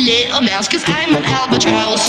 little mouse, cause I'm an albatross.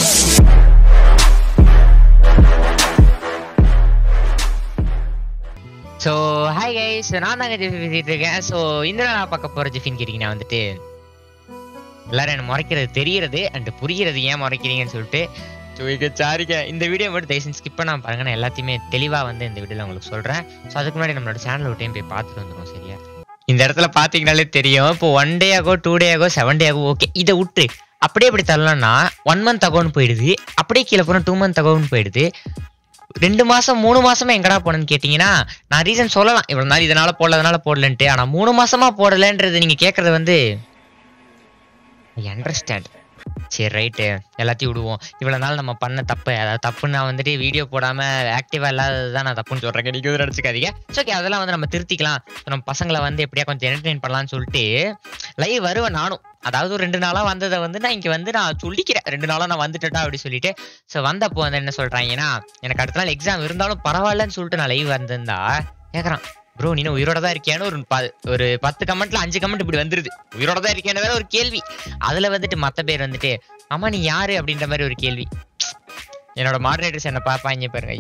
So hi guys நான் தாங்க ஜெஃபி பேசிட்டு இருக்கேன் ஸோ இந்த நாள் நான் பார்க்க போகிற ஜெஃபின்னு கேட்டிங்கன்னா வந்துட்டு எல்லாரும் என்ன முறைக்கிறது தெரியறது அண்ட் புரிகிறது ஏன் முறைக்கிறீங்கன்னு சொல்லிட்டு ஸோ இங்கே சாரிங்க இந்த வீடியோ மட்டும் தயவுசெய்து ஸ்கிப் பண்ணாம பாருங்க நான் எல்லாத்தையுமே தெளிவாக வந்து இந்த வீடியோவில் உங்களுக்கு சொல்கிறேன் ஸோ அதுக்கு முன்னாடி நம்மளோட சேனல் ஒரு டைம் போய் பார்த்துட்டு வந்துடும் சரியா இந்த இடத்துல பார்த்தீங்கனாலே தெரியும் இப்போ one day ago two day ago seven day ago okay இதை விட்டு அப்படியே இப்படி தரலாம்னா ஒன் மந்த் அகௌண்ட் போயிடுது அப்படியே கீழே போனால் டூ மந்த் அகௌண்ட் போயிடுது ரெண்டு மாசம் மூணு மாசமா எங்கடா போனேன்னு கேட்டீங்கன்னா நான் ரீசன் சொல்லலாம் இவ்வளவு நாள் இதனால போடலதுனால போடலன்ட்டு ஆனா மூணு மாசமா போடலன்றது நீங்க கேக்குறது வந்து அண்டர்ஸ்டாண்ட் சரி ரைட்டு எல்லாத்தையும் விடுவோம் இவ்வளவு நாள் நம்ம பண்ண தப்பு அதாவது தப்பு நான் வந்துட்டு வீடியோ போடாம ஆக்டிவா இல்லாததான் நான் தப்புன்னு சொல்றேன் நீங்க எதுவும் நினைச்சுக்காதீங்க ஓகே அதெல்லாம் வந்து நம்ம திருத்திக்கலாம் So, நம்ம பசங்களை வந்து எப்படியா கொஞ்சம் என்டர்டெயின் பண்ணலாம்னு சொல்லிட்டு லைவ் வருவேன் நானும் அதாவது ஒரு ரெண்டு நாளா வந்ததை வந்து நான் இங்க வந்து நான் சொல்லிக்கிறேன் ரெண்டு நாளா நான் வந்துட்டேன் அப்படி சொல்லிட்டு ஸோ வந்தப்போ வந்து என்ன சொல்றாங்கன்னா எனக்கு அடுத்த நாள் எக்ஸாம் இருந்தாலும் பரவாயில்லன்னு சொல்லிட்டு நான் லைவ் வந்திருந்தா கேக்குறான் ப்ரோ நீ உயிரோட தான் இருக்கியான்னு ஒரு ப- ஒரு பத்து கமெண்ட்ல அஞ்சு கமெண்ட் இப்படி வந்துருது உயிரோட தான் இருக்கியான்னு வேற ஒரு கேள்வி அதுல வந்துட்டு மத்த பேர் வந்துட்டு ஆமா நீ யாரு அப்படின்ற மாதிரி ஒரு கேள்வி என்னோட மாடரேட்டர்ஸ் என்ன பாப்பாங்க பாருங்க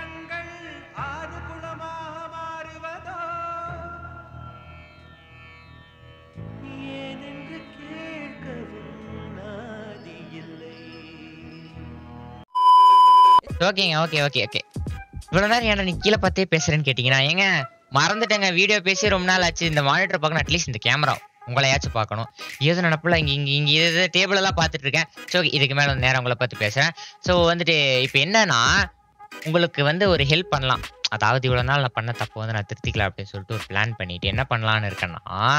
ஓகேங்க ஓகே ஓகே ஓகே இவ்வளவு நேரம் ஏன்னா நீ கீழே பார்த்தே பேசுறேன்னு கேட்டீங்கன்னா ஏங்க மறந்துட்டேங்க வீடியோ பேசி ரொம்ப நாள் ஆச்சு இந்த மானிட்டர் பார்க்கணும் அட்லீஸ்ட் இந்த கேமரா உங்களையாச்சும் பார்க்கணும் ஏதோ நினப்பில் இங்கே இங்கே இங்கே இது டேபிள் எல்லாம் பார்த்துட்டு இருக்கேன் ஸோ இதுக்கு மேலே நேரம் உங்களை பார்த்து பேசுகிறேன் ஸோ வந்துட்டு இப்போ என்னன்னா உங்களுக்கு வந்து ஒரு ஹெல்ப் பண்ணலாம் அதாவது இவ்வளோ நாள் நான் பண்ண தப்பு வந்து நான் திருத்திக்கலாம் அப்படின்னு சொல்லிட்டு ஒரு பிளான் பண்ணிட்டு என்ன பண்ணலான்னு இருக்கேன்னா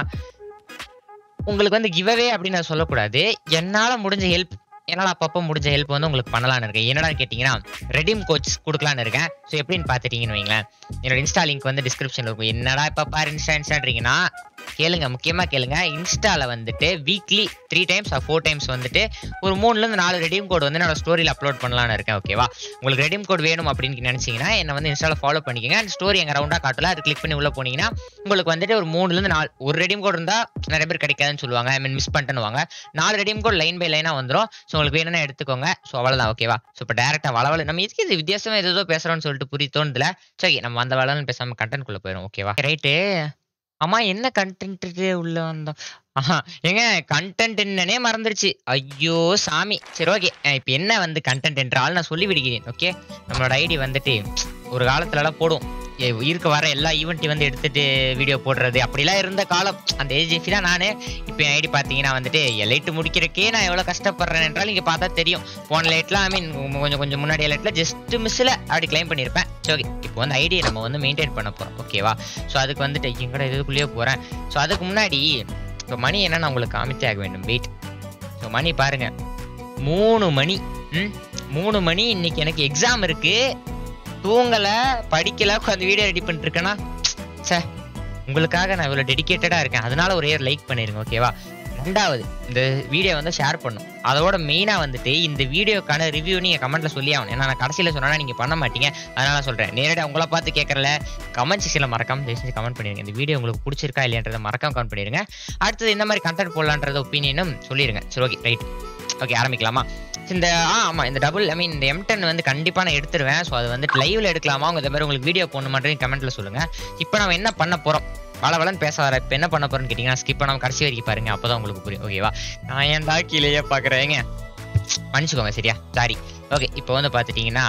உங்களுக்கு வந்து கிவ்அவே அப்படின்னு நான் சொல்லக்கூடாது என்னால் முடிஞ்ச ஹெல்ப் என்னால் அப்பப்போ முடிஞ்ச ஹெல்ப் வந்து உங்களுக்கு பண்ணலான்னு இருக்கேன் என்னடான்னு கேட்டிங்கன்னா ரெடீம் கோச் கொடுக்கலான்னு இருக்கேன் ஸோ எப்படின்னு பார்த்துட்டீங்கன்னு வைங்களேன் என்னோட இன்ஸ்டா லிங்க் வந்து டிஸ்கிரிப்ஷனில் இருக்கும் என்னடா இப்போ பாரு இன்ஸ்டா இன்ஸ்டான்றீங்கன்னா கேளுங்க முக்கியமாக கேளுங்க இன்ஸ்டாவில் வந்துட்டு weekly three times or four times வந்துட்டு ஒரு மூணுலேருந்து நாலு ரெடீம் கோட் வந்து என்னோட ஸ்டோரியில் அப்லோட் பண்ணலான்னு இருக்கேன் ஓகேவா உங்களுக்கு ரெடீம் கோட் வேணும் அப்படின்னு நினச்சிங்கன்னா என்னை வந்து இன்ஸ்டாவில் ஃபாலோ பண்ணிக்கோங்க அந்த ஸ்டோரி எங்கள் ரவுண்டாக காட்டல அது கிளிக் பண்ணி உள்ளே போனீங்கன்னா உங்களுக்கு வந்துட்டு ஒரு மூணுலேருந்து நாலு ஒரு ரெடீம் கோட் இருந்தால் நிறைய பேர் கிடைக்காதுன்னு சொல்லுவாங்க ஐ மீன் மிஸ் பண்ணிட்டுவாங்க நாலு ரெடீம் கோட் லைன் பை லைனாக வந்துடும் ஸோ உங்களுக்கு வேணும்னா எடுத்துக்கோங்க ஸோ அவ்வளோதான் ஓகேவா ஸோ இப்போ டேரெக்டாக வளவல நம்ம இதுக்கு இது வித்தியாசமாக ஏதோ பேசுகிறோம்னு சொல்லிட்டு புரிய தோணுதுல சரி நம்ம அந்த வளவலன்னு பேசாமல் கண்டென்ட்குள்ளே போயிடும் ஓகேவா ரைட்டு ஆமா என்ன கண்டென்ட் உள்ள வந்தோம் ஆஹா ஏங்க கண்டென்ட் என்னன்னே மறந்துருச்சு ஐயோ சாமி சரி ஓகே இப்போ என்ன வந்து கண்டென்ட் என்றால் நான் சொல்லி விடுகிறேன் ஓகே நம்மளோட ஐடி வந்துட்டு ஒரு காலத்துலலாம் போடும் ஏ, இருக்க வர எல்லா ஈவெண்ட்டையும் வந்து எடுத்துட்டு வீடியோ போடுறது அப்படிலாம் இருந்த காலம் அந்த ஏஜென்சி தான் நான் இப்போ என் ஐடி பார்த்தீங்கன்னா வந்துட்டு எலைட்டு முடிக்கிறக்கே நான் எவ்வளோ கஷ்டப்படுறேன் என்றால் நீங்கள் பார்த்தா தெரியும் போன லைட்லாம் ஐ மீன் கொஞ்சம் கொஞ்சம் முன்னாடி லைட்டில் ஜஸ்ட் மிஸ்ஸில் அப்படி கிளைம் பண்ணியிருப்பேன் சரி ஓகே இப்போ வந்து ஐடியை நம்ம வந்து மெயின்டைன் பண்ண போகிறோம் ஓகேவா ஸோ அதுக்கு வந்துட்டு எங்கட இதுக்குள்ளேயே போகிறேன் ஸோ அதுக்கு முன்னாடி இப்போ மணி என்ன நான் உங்களுக்கு காமிச்சே ஆக வேண்டும் வெயிட் ஸோ மணி பாருங்க மூணு மணி ம் மூணு மணி இன்னைக்கு எனக்கு எக்ஸாம் இருக்கு தூங்கல படிக்கல உட்காந்து வீடியோ ரெடி பண்ணிட்டு இருக்கேன்னா சே உங்களுக்காக நான் இவ்வளோ டெடிகேட்டடாக இருக்கேன் அதனால ஒரே ஒரு லைக் பண்ணிருங்க ஓகேவா ரெண்டாவது இந்த வீடியோ வந்து ஷேர் பண்ணும் அதோட மெயினாக வந்துட்டு இந்த வீடியோக்கான ரிவ்யூ நீங்கள் கமெண்ட்ல சொல்லி ஆகணும் ஏன்னா நான் கடைசியில் சொன்னா நீங்கள் பண்ண மாட்டீங்க அதனால சொல்கிறேன் நேரடியாக உங்களை பார்த்து கேட்கறல கமெண்ட் செக்ஷனில் மறக்காம தயவு செஞ்சு கமெண்ட் பண்ணிடுங்க இந்த வீடியோ உங்களுக்கு பிடிச்சிருக்கா இல்லையன்றதை மறக்காம கமெண்ட் பண்ணிடுங்க அடுத்தது இந்த மாதிரி கண்டென்ட் போடலான்றத ஒப்பீனியனும் சொல்லிடுங்க சரி ஓகே ரைட் ஓகே ஆரம்பிக்கலாமா இந்த ஆ ஆமாம் இந்த டபுள் ஐ மீன் இந்த எம் டென் வந்து கண்டிப்பாக நான் எடுத்துருவேன் ஸோ அது வந்துட்டு லைவ்ல எடுக்கலாமா உங்க இந்த மாதிரி உங்களுக்கு வீடியோ போடணுமான்றது கமெண்ட்ல சொல்லுங்க இப்போ நம்ம என்ன பண்ண போறோம் வளவலன்னு பேச வர இப்போ என்ன பண்ண போறோம்னு கேட்டிங்கன்னா ஸ்கிப் பண்ணாம கடைசி வரைக்கும் பாருங்க அப்பதான் உங்களுக்கு புரியும் ஓகேவா நான் ஏன்டா கீழேயே பார்க்குறேங்க மன்னிச்சுக்கோங்க சரியா சாரி ஓகே இப்போ வந்து பார்த்துட்டிங்கன்னா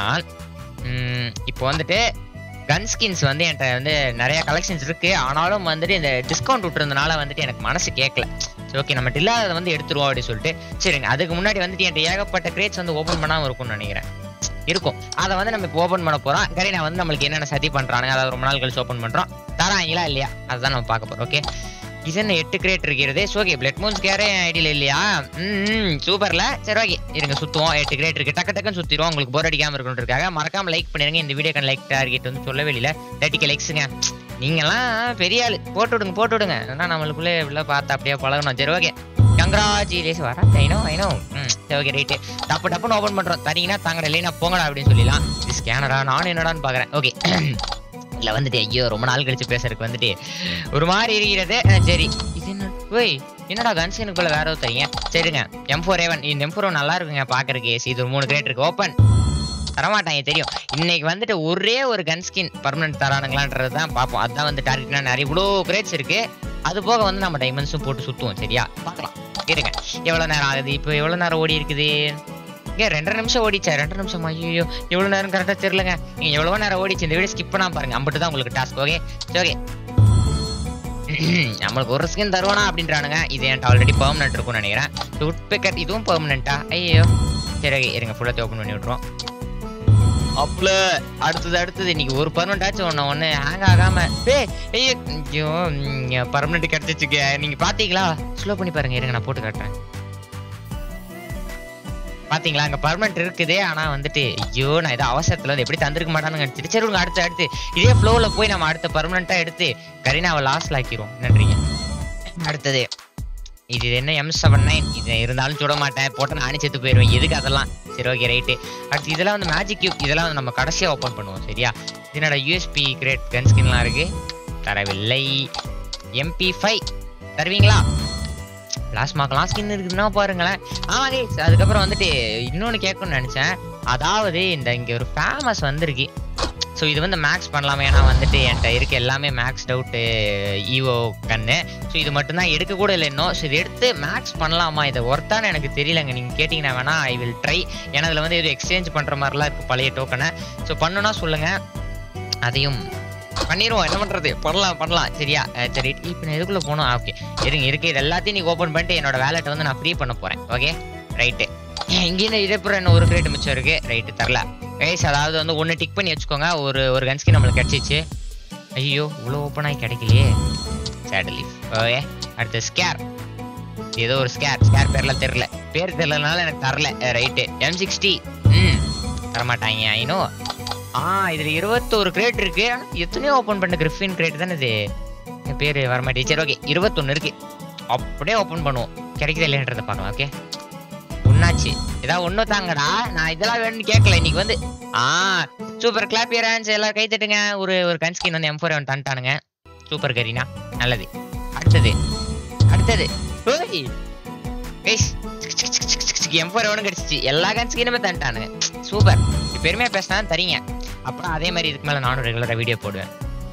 ம், இப்போ வந்துட்டு கன் ஸ்கின்ஸ் வந்து என்கிட்ட வந்து நிறைய கலெக்ஷன்ஸ் இருக்கு ஆனாலும் வந்துட்டு இந்த டிஸ்கவுண்ட் விட்டுறதுனால வந்துட்டு எனக்கு மனசு கேட்கல சரி ஓகே நம்ம இல்லாததை வந்து எடுத்துருவோம் அப்படின்னு சொல்லிட்டு சரிங்க அதுக்கு முன்னாடி வந்துட்டு என்கிட்ட ஏகப்பட்ட கிரேட்ஸ் வந்து ஓப்பன் பண்ணாமல் இருக்கும்னு நினைக்கிறேன் இருக்கும் அதை வந்து நம்ம இப்போ ஓப்பன் பண்ண போறோம் கரீனா வந்து நம்மளுக்கு என்னென்ன சதி பண்றானுங்க அதாவது ரொம்ப நாள் கழிச்சு ஓப்பன் பண்றோம் தராங்களா இல்லையா அதுதான் நம்ம பார்க்க போறோம் ஓகே இது என்ன எட்டு கிரேட் இருக்கிறது ஓகே பிளட் மூன்ஸ் கேரே ஐடியில் இல்லையா ம் சூப்பர்ல சரி ஓகே இருங்க சுத்துவோம் எட்டு கிரேட் இருக்கு டக்கு டக்குன்னு சுத்திடுவோம் உங்களுக்கு போர் அடிக்காம இருக்கணுன்றதுக்காக மறக்காம லைக் பண்ணிருங்க இந்த வீடியோக்கான லைக் டார்கெட் வந்து சொல்லவே இல்லை தேர்ட்டிக்கு லைக்ஸுங்க நீங்கெல்லாம் பெரிய ஆளு போட்டு விடுங்க போட்டு விடுங்க ஏன்னா நம்மளுக்குள்ளே இப்படிலாம் பார்த்து அப்படியே பழகணும் சரி ஓகே கங்க்ராச்சுலேஷன் வரா ஐனோ ஐனோ ம் சரி ஓகே ரைட்டு டப்பு டப்புன்னு ஓப்பன் பண்ணுறோம் தரீங்கன்னா தாங்கடா இல்லைன்னா போங்கடா அப்படின்னு சொல்லிடலாம் இது ஸ்கேனரா நானும் என்னடான்னு பார்க்குறேன் ஓகே இல்லை வந்துட்டு ஐயோ ரொம்ப நாள் கழிச்சு பேசுறதுக்கு வந்துட்டு ஒரு மாதிரி இருக்கிறது அஹ், சரி இது என்ன ஓய் என்னடா கன்ஸ்கினுக்குள்ள வேற ஏதோ தரீங்க சரிங்க எம் ஃபோர் ஏவன் இந்த எம் ஃபோர் நல்லா இருக்குங்க பாக்குறதுக்கு இது ஒரு மூணு கிரேட் இருக்கு ஓப்பன் தரமாட்டாங்க தெரியும் இன்னைக்கு வந்துட்டு ஒரே ஒரு கன் ஸ்கின் பர்மனன்ட் தரானுங்களான்றது தான் பார்ப்போம் அதான் வந்து டார்கெட்னா நிறைய இவ்வளோ கிரேட்ஸ் இருக்கு அது போக வந்து நம்ம டைமண்ட்ஸும் போட்டு சுத்துவோம் சரியா பார்க்கலாம் இருங்க எவ்வளோ நேரம் ஆகுது இப்போ எவ்வளோ நேரம் ஓடி இருக்குது இங்கே ரெண்டரை நிமிஷம் ஓடிச்சா ரெண்டரை நிமிஷம் ஐயோ எவ்வளோ நேரம் கரெக்டாக தெரியலங்க நீங்கள் எவ்வளோ நேரம் ஓடிச்சு இந்த வீடியோ ஸ்கிப் பண்ணாம பாருங்க அம்பிட்டு தான் உங்களுக்கு டாஸ்க் ஓகே ஓகே நம்மளுக்கு ஒரு ஸ்கின் தருவானா அப்படின்றானுங்க இது என்கிட்ட ஆல்ரெடி பெர்மனெண்ட் இருக்கும்னு நினைக்கிறேன் உட் பெக்கர் இதுவும் பெர்மனெண்ட்டா ஐயோ சரி ஓகே இருங்க ஃபுல்லாக ஓப்பன் பண்ணி விட்ருவோம் அப்ல அடுத்தது அடுத்தது இன்னைக்கு ஒரு பர்மனெண்ட் ஆச்சு ஒன்று ஒன்று ஹேங் ஆகாம ஏய் ஐயோ ஐயோ பர்மனெண்ட் கிடைச்சிச்சுக்க நீங்க பாத்தீங்களா ஸ்லோ பண்ணி பாருங்க இருங்க நான் போட்டு காட்டுறேன் பாத்தீங்களா அங்க பர்மனெண்ட் இருக்குது ஆனா வந்துட்டு ஐயோ நான் ஏதோ அவசரத்துல வந்து எப்படி தந்திருக்க மாட்டான்னு நினைச்சிட்டு சரி உங்க அடுத்து அடுத்து இதே ஃப்ளோல போய் நம்ம அடுத்த பர்மனெண்டா எடுத்து கரீனாவை லாஸ்ட்ல ஆக்கிரும் நன்றிங்க அடுத்தது இது என்ன எம் செவன் நைன் இது இருந்தாலும் சுட மாட்டேன் போட்டு நானே செத்து போயிடுவேன் எதுக்கு அதெல்லாம் சரி ஓகே ரைட்டு அடுத்து இதெல்லாம் வந்து மேஜிக் கியூப் இதெல்லாம் வந்து நம்ம கடைசியாக ஓப்பன் பண்ணுவோம் சரியா இதனோட யூஎஸ்பி கிரேட் கன் ஸ்கின்லாம் இருக்கு தரவில்லை எம்பி ஃபைவ் தருவீங்களா பிளாஸ்மாக்கெல்லாம் ஸ்கின் இருக்குதுன்னா பாருங்களேன் ஆமா guys அதுக்கப்புறம் வந்துட்டு இன்னொன்று கேட்கணும்னு நினச்சேன் அதாவது இந்த இங்கே ஒரு ஃபேமஸ் வந்திருக்கு ஸோ இது வந்து மேக்ஸ் பண்ணலாமே ஏன்னா வந்துட்டு என்கிட்ட இருக்க எல்லாமே maxed out evo gun so இது மட்டும்தான் எடுக்க கூட இல்லை இன்னும் ஸோ இது எடுத்து மேக்ஸ் பண்ணலாமா இதை ஒர்த்தான்னு எனக்கு தெரியலங்க நீங்கள் கேட்டிங்கன்னா வேணா ஐ வில் ட்ரை ஏன்னா அதில் வந்து எதுவும் எக்ஸ்சேஞ்ச் பண்ணுற மாதிரிலாம் இருக்குது பழைய டோக்கனை ஸோ பண்ணுன்னா சொல்லுங்கள் அதையும் பண்ணிடுவோம் என்ன பண்ணுறது பண்ணலாம் பண்ணலாம் சரியா அஹ் சரி இப்போ நான் எதுக்குள்ளே போகணும் ஓகே இருங்க இருக்கு இது எல்லாத்தையும் நீங்கள் ஓப்பன் பண்ணிட்டு என்னோட வேலெட்டை வந்து நான் ஃப்ரீ பண்ண போகிறேன் ஓகே ரைட்டு இங்கேயும் இதப்புறம் என்ன ஒரு கிரேட் மிச்சம் இருக்கு ரைட்டு தரல கைஸ் அதாவது வந்து ஒன்று டிக் பண்ணி வச்சுக்கோங்க ஒரு ஒரு கன்ஸ்கி நம்மளுக்கு கிடச்சிச்சு ஐயோ இவ்வளோ ஓப்பன் ஆகி கிடைக்கலையே சேட் லீஃப் ஓகே அடுத்து ஸ்கேர் ஏதோ ஒரு ஸ்கேர் ஸ்கேர் பேர்லாம் தெரில பேர் தெரிலனால எனக்கு தரல ரைட்டு எம் சிக்ஸ்டி ம் தரமாட்டாங்க ஐனோ ஆ இதுல இருபத்தோரு கிரேட் இருக்கு ஆனா எத்தனையோ ஓப்பன் பண்ண கிரிஃபின் கிரேட் தானே இது என் பேர் வரமாட்டேன் சரி ஓகே இருபத்தொன்னு இருக்கு அப்படியே ஓப்பன் பண்ணுவோம் கிடைக்குதா இல்லைன்றதை பார்க்கலாம் ஓகே ஒன்னாச்சு ஏதாவது ஒண்ணு தாங்கடா நான் இதெல்லாம் வேணும்னு கேட்கல இன்னைக்கு வந்து ஆ சூப்பர் கிளாப் யர் ஹேண்ட்ஸ் எல்லாம் கை தட்டுங்க ஒரு ஒரு கன்ஸ்கின் வந்து எம் ஃபோர் ஒன் தந்துட்டானுங்க சூப்பர் கரீனா நல்லது அடுத்தது அடுத்தது ஓய் கைஸ் எம் ஃபோர் ஒன்று கிடச்சிச்சு எல்லா கன்ஸ்கினுமே தந்துட்டானுங்க சூப்பர் பெருமையாக பேசினா தரீங்க அப்புறம் அதே மாதிரி இதுக்கு மேலே நானும் ரெகுலராக வீடியோ போடுவேன்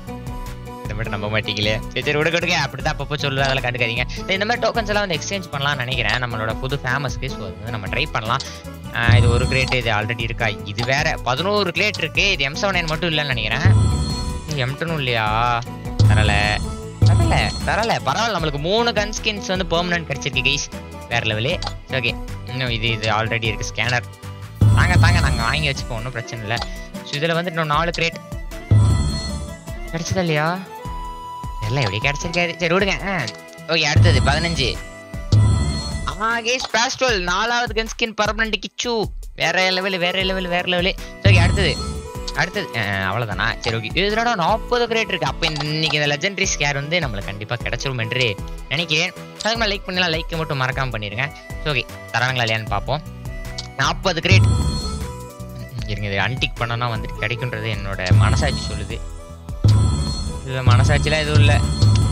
இதை மட்டும் நம்ப மாட்டீங்களே சரி சரி விட கொடுங்க அப்படிதான் அப்பப்போ சொல்லுவேன் அதெல்லாம் கண்டுக்காதீங்க சரி, இந்த மாதிரி டோக்கன்ஸ் எல்லாம் வந்து எக்ஸ்சேஞ்ச் பண்ணலாம்னு நினைக்கிறேன் நம்மளோட புது ஃபேமஸ்க்கு ஸோ அது வந்து நம்ம ட்ரை பண்ணலாம் ஆஹ் இது ஒரு கிரேட் இது ஆல்ரெடி இருக்கா இது வேற பதினோரு கிரேட் இருக்கு இது எம் செவன் நைன் மட்டும் இல்லைன்னு நினைக்கிறேன் எம் டென் இல்லையா தரல தரல தரல பரவாயில்ல நம்மளுக்கு மூணு கன் ஸ்கின்ஸ் வந்து பெர்மனன்ட் கிடைச்சிருக்கு கைஸ் வேற லெவலு ஓகே இன்னும் இது இது ஆல்ரெடி இருக்கு ஸ்கேனர் தாங்க தாங்க நாங்கள் வாங்கி வச்சுப்போம் ஒன்றும் பிரச்சனை இல்லை ஸோ இதில் வந்து இன்னும் நாலு கிரேட் கிடைச்சதா இல்லையா எல்லாம் எப்படி கிடைச்சிருக்காரு சரி விடுங்க ஓகே அடுத்தது பதினஞ்சு ஆ கேஸ் பேஸ்ட்ரோல் நாலாவது கன் ஸ்கின் பர்மனண்ட் கிச்சு வேற லெவல் வேற லெவல் வேற லெவல் ஓகே அடுத்தது அடுத்தது அஹ், அவ்வளவுதானா சரி ஓகே இதனோட நாற்பது கிரேட் இருக்கு அப்போ இந்த இன்னைக்கு இந்த லெஜெண்டரி ஸ்கேர் வந்து நம்மளுக்கு கண்டிப்பா கிடைச்சிரும் என்று நினைக்கிறேன் அதுக்கு மேலே லைக் பண்ணலாம் லைக் மட்டும் மறக்காம பண்ணிருங்க ஓகே தராங்களா இல்லையான்னு பார்ப்போம் நாற்பது கிரேட் இருங்க இது அன்டிக் பண்ணனா வந்துட்டு கிடைக்குன்றது என்னோட மனசாட்சி சொல்லுது இதுல மனசாட்சிலாம் எதுவும் இல்லை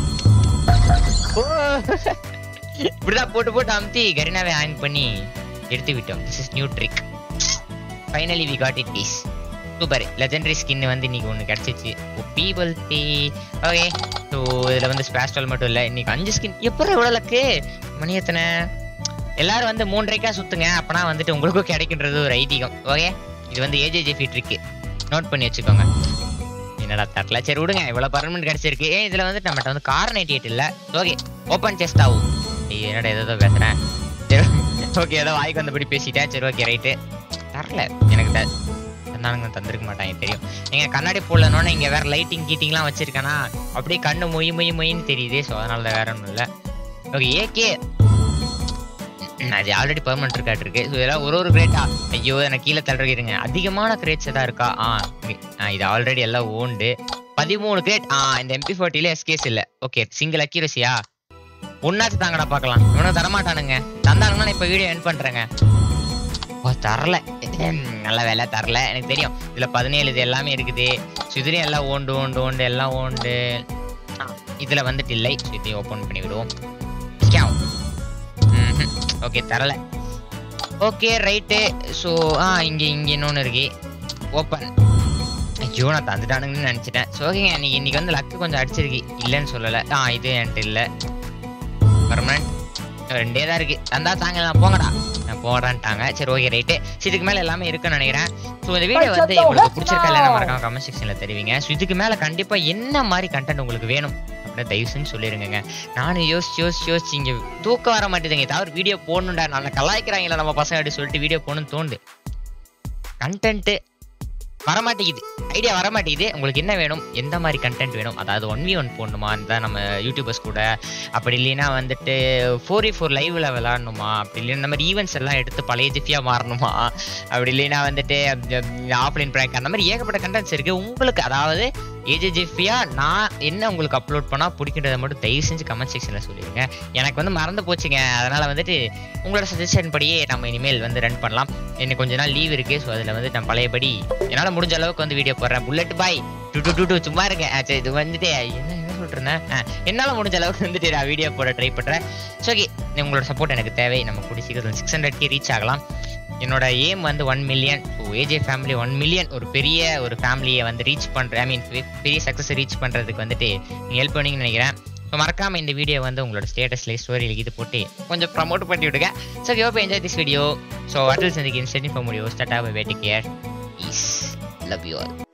இப்படிதான் போட்டு போட்டு அமுத்தி கரீனாவை ஹேங் பண்ணி எடுத்து விட்டோம் this is new trick finally we got it peace super legendary skin வந்து இன்னைக்கு ஒன்று கிடச்சிச்சு பீபிள் பி ஓகே ஸோ இதில் வந்து ஸ்பேஸ்டால் மட்டும் இல்லை இன்னைக்கு அஞ்சு ஸ்கின் எப்படி எவ்வளோ லக்கு மணி எத்தனை எல்லாரும் வந்து மூன்றரைக்கா சுத்துங்க அப்பனா வந்துட்டு உங்களுக்கும் கிடைக்கின்றது ஒரு ஐதீகம் ஓகே இது வந்து ஏஜேஜே ட்ரிக்கு நோட் பண்ணி வச்சுக்கோங்க என்னடா தரல சரி விடுங்க இவ்வளவு பர்மனெண்ட் கிடைச்சிருக்கு ஏன் இதுல வந்து நம்மகிட்ட வந்து கார் நைன்டி எயிட் இல்ல ஓகே ஓப்பன் செஸ்ட் ஆகும் ஐயோ, என்னடா ஏதோ பேசுறேன் சரி ஓகே ஏதோ வாய்க்கு வந்தபடி பேசிட்டேன் சரி ஓகே ரைட்டு தரல எனக்கு த தந்தானுங்க தந்திருக்க மாட்டாங்க தெரியும் நீங்க கண்ணாடி போடலனோட இங்க வேற லைட்டிங் கீட்டிங்லாம் வச்சிருக்கேனா அப்படியே கண்ணு மொய் மொய் மொயின்னு தெரியுது ஸோ அதனால தான் வேற ஒன்றும் இல்லை ஓகே ஏகே அது ஆல்ரெடி பெர்மனன்ட் இருக்காட்டு இருக்கு ஸோ இதெல்லாம் ஒரு ஒரு கிரேட்டா ஐயோ எனக்கு கீழே தள்ளுறீங்க அதிகமான கிரேட்ஸ் எதாவது இருக்கா ஆ இங்க. ஆ, இது ஆல்ரெடி எல்லாம் ஓண்டு பதிமூணு கிரேட் ஆ இந்த எம்பி ஃபோர்ட்டில எஸ்கேஸ் இல்ல ஓகே சிங்கிள் அக்யூரசியா ஒன்னாச்சு தாங்கடா பார்க்கலாம் இவனும் தரமாட்டானுங்க தந்தானுங்கன்னா நான் இப்போ வீடியோ என் பண்றேங்க ஓ தரல நல்ல வேலை தரல எனக்கு தெரியும் இதுல பதினேழு இது எல்லாமே இருக்குது ஸோ இதுலயும் எல்லாம் ஓண்டு ஓண்டு ஓண்டு எல்லாம் ஓண்டு ஆ, இதுல வந்துட்டு இல்லை ஸோ இதையும் ஓப்பன் பண்ணி விடுவோம் ஸ்கேவ் ஓகே தரல ஓகே ரைட்டு ஸோ ஆ இங்கே இங்கே இன்னொன்று இருக்கு ஓப்பன் ஐயோ நான் தந்துட்டானுங்கன்னு நினச்சிட்டேன் ஸோ ஓகேங்க இன்னைக்கு இன்னைக்கு வந்து லக்கு கொஞ்சம் அடிச்சிருக்கு இல்லைன்னு சொல்லலை ஆ இது என்கிட்ட இல்லை பர்மனண்ட் ரெண்டே தான் இருக்கு தந்தா தாங்க நான் போங்கடா நான் போடுறான்ட்டாங்க சரி ஓகே ரைட்டு இதுக்கு மேலே எல்லாமே இருக்குன்னு நினைக்கிறேன் ஸோ இந்த வீடியோ வந்து உங்களுக்கு பிடிச்சிருக்கா இல்லைன்னு மறக்காம கமெண்ட் செக்ஷனில் தெரிவிங்க ஸோ இதுக்கு மேலே கண்டிப்பாக என்ன மாதிரி கண்டென்ட் உங்களுக்கு வேணும் அப்படின்னு தயவு செஞ்சு சொல்லிருங்க நானும் யோசிச்சு யோசிச்சு யோசிச்சு இங்கே தூக்கம் வர மாட்டேதுங்க ஏதாவது வீடியோ போடணும்டா நல்லா கலாய்க்கிறாங்களா நம்ம பசங்க அப்படி சொல்லிட்டு வீடியோ போகணும்னு தோணுது கண்டென்ட்டு வரமாட்டேங்குது ஐடியா வரமாட்டேங்குது உங்களுக்கு என்ன வேணும் எந்த மாதிரி கண்டென்ட் வேணும் அதாவது ஒன் வி ஒன் போடணுமா இந்த நம்ம யூடியூபர்ஸ் கூட அப்படி இல்லைன்னா வந்துட்டு ஃபோர் இ ஃபோர் லைவ்ல விளாடணுமா அப்படி இல்லைன்னா இந்த மாதிரி ஈவெண்ட்ஸ் எல்லாம் எடுத்து பழைய ஜிஃபியாக மாறணுமா அப்படி இல்லைன்னா வந்துட்டு ஆஃப்லைன் ப்ராங்க் அந்த மாதிரி ஏகப்பட்ட கண்டென்ட்ஸ் இருக்குது உங்களுக்கு அதாவது ஏஜே ஜிஃபியா நான் என்ன உங்களுக்கு அப்லோட் பண்ணால் பிடிக்கின்றதை மட்டும் தயவு செஞ்சு கமெண்ட் செக்ஷனில் சொல்லிடுங்க எனக்கு வந்து மறந்து போச்சுங்க அதனால் வந்துட்டு உங்களோட சஜஷன் படியே நம்ம இனிமேல் வந்து ரன் பண்ணலாம் எனக்கு கொஞ்ச நாள் லீவ் இருக்குது ஸோ அதில் வந்து நான் பழையபடி என்னால் முடிஞ்ச அளவுக்கு வந்து வீடியோ போடுறேன் புல்லட் பாய் டு டு டு டு சும்மா இருங்க ஆ, சரி இது வந்துட்டு என்ன என்ன சொல்கிறேன் என்னால் முடிஞ்ச அளவுக்கு வந்துட்டு நான் வீடியோ போட ட்ரை பண்ணுறேன் ஸோ ஓகே உங்களோட சப்போர்ட் எனக்கு தேவை நம்ம கூடி சீக்கிரம் சிக்ஸ் ஹண்ட்ரட்கே ரீச் ஆகலாம் என்னோட ஏம் வந்து one million so AJ family one million ஒரு பெரிய ஒரு ஃபேமிலியை வந்து ரீச் பண்ணுறேன் ஐ மீன் பெரிய சக்ஸஸ் ரீச் பண்ணுறதுக்கு வந்துட்டு நீங்கள் ஹெல்ப் பண்ணீங்கன்னு நினைக்கிறேன் ஸோ மறக்காம இந்த வீடியோ வந்து உங்களோட ஸ்டேட்டஸ்லேயே ஸ்டோரியில் இது போட்டு கொஞ்சம் ப்ரமோட் பண்ணி விடுங்க ஸோ யோப் enjoy this video so until சந்திக்கு இன்ஸ்டன்ட் ஃபார் முடியும் ஸ்டார்ட் ஆக வேட்டு கேர் ஈஸ் லவ் யூ ஆல்